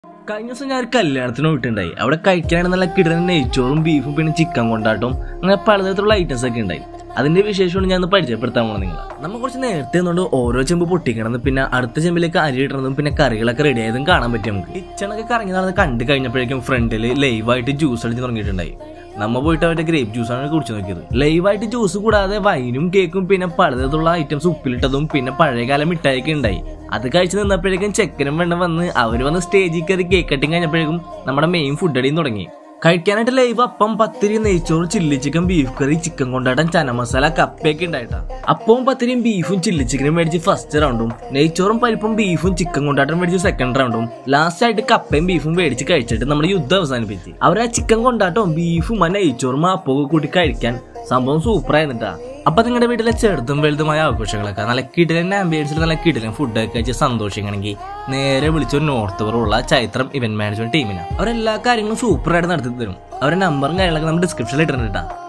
കഴിഞ്ഞ ദിവസം ഞാൻ ഒരു കല്യാണത്തിന് പോയിട്ടുണ്ടായി അവിടെ കഴിക്കാനാണ് നല്ല കിടന്ന നെയ്ച്ചോറും ബീഫും പിന്നെ ചിക്കൻ കൊണ്ടാട്ടും അങ്ങനെ പലതരത്തിലുള്ള ഐറ്റംസ് ഒക്കെ ഉണ്ടായി അതിന്റെ വിശേഷമാണ് ഞാൻ ഒന്ന് പരിചയപ്പെടുത്താൻ പോകുന്നത് നിങ്ങൾ നമ്മൾ കുറച്ച് നേരത്തെ നിന്നുകൊണ്ട് ഓരോ ചെമ്പ് പൊട്ടിക്കണതും പിന്നെ അടുത്ത ചെമ്പിലേക്ക് അരി ഇടുന്നതും പിന്നെ കറികളൊക്കെ റെഡി ആയതും കാണാൻ പറ്റും നമുക്ക് കിച്ചണൊക്കെ കറങ്ങി നടന്ന് കണ്ടു കഴിഞ്ഞപ്പോഴേക്കും ഫ്രണ്ടിൽ ലൈവായിട്ട് ജ്യൂസ് അടിച്ച് തുടങ്ങിയിട്ടുണ്ടായി നമ്മ പോയിട്ട് അവരുടെ ഗ്രേപ്പ് ജ്യൂസാണ് കുടിച്ചു നോക്കിയത് ലൈവായിട്ട് ജ്യൂസ് കൂടാതെ വൈനും കേക്കും പിന്നെ പലതരത്തിലുള്ള ഐറ്റംസ് ഉപ്പിലിട്ടതും പിന്നെ പഴയകാല മിഠായിയൊക്കെ ഉണ്ടായി അത് കഴിച്ച് നിന്നപ്പോഴേക്കും ചെക്കനും വെണ്ണ വന്ന് അവര് വന്ന് സ്റ്റേജിൽ കയറി കേക്ക് കട്ടിങ് കഴിഞ്ഞപ്പോഴേക്കും നമ്മുടെ മെയിൻ ഫുഡ് അടിയും തുടങ്ങി കഴിക്കാനായിട്ട് ലൈവ് അപ്പം പത്തിരി നെയ്ച്ചോറ് chilli chicken beef curry chicken kondattam chana masala കപ്പയൊക്കെ ഉണ്ടായിട്ടാ അപ്പവും പത്തിരിയും ബീഫും ചില്ലി ചിക്കനും മേടിച്ച് ഫസ്റ്റ് റൗണ്ടും നെയ്ച്ചോറും പരിപ്പും ബീഫും ചിക്കൻ കൊണ്ടാട്ടം മേടിച്ച് സെക്കൻഡ് റൗണ്ടും ലാസ്റ്റ് ആയിട്ട് കപ്പയും ബീഫും മേടിച്ച് കഴിച്ചിട്ട് നമ്മുടെ യുദ്ധം അവസാനിപ്പിച്ച് അവർ ആ ചിക്കൻ കൊണ്ടാട്ടവും ബീഫും ആ നെയ്ച്ചോറും ആ അപ്പവും കൂട്ടി കഴിക്കാൻ സംഭവം സൂപ്പർ ആയിരുന്നിട്ടാ അപ്പൊ നിങ്ങളുടെ വീട്ടിലെ ചെറുതും വലുതുമായ ആഘോഷങ്ങളൊക്കെ നല്ല കിടിലൻ ആംബിയൻസിൽ നല്ല കിടിലൻ ഫുഡൊക്കെ കഴിച്ച് സന്തോഷിക്കണമെങ്കിൽ നേരെ വിളിച്ചൊരു നോർത്ത് ഉള്ള ചൈത്രം ഇവന്റ് മാനേജ്മെന്റ് ടീമിനാണ് അവരെല്ലാ കാര്യങ്ങളും സൂപ്പർ ആയിട്ട് നടത്തി തരും അവരുടെ നമ്പറും കാര്യങ്ങളൊക്കെ നമ്മൾ ഡിസ്ക്രിപ്ഷനിൽ ഇട്ടിട്ടുണ്ട്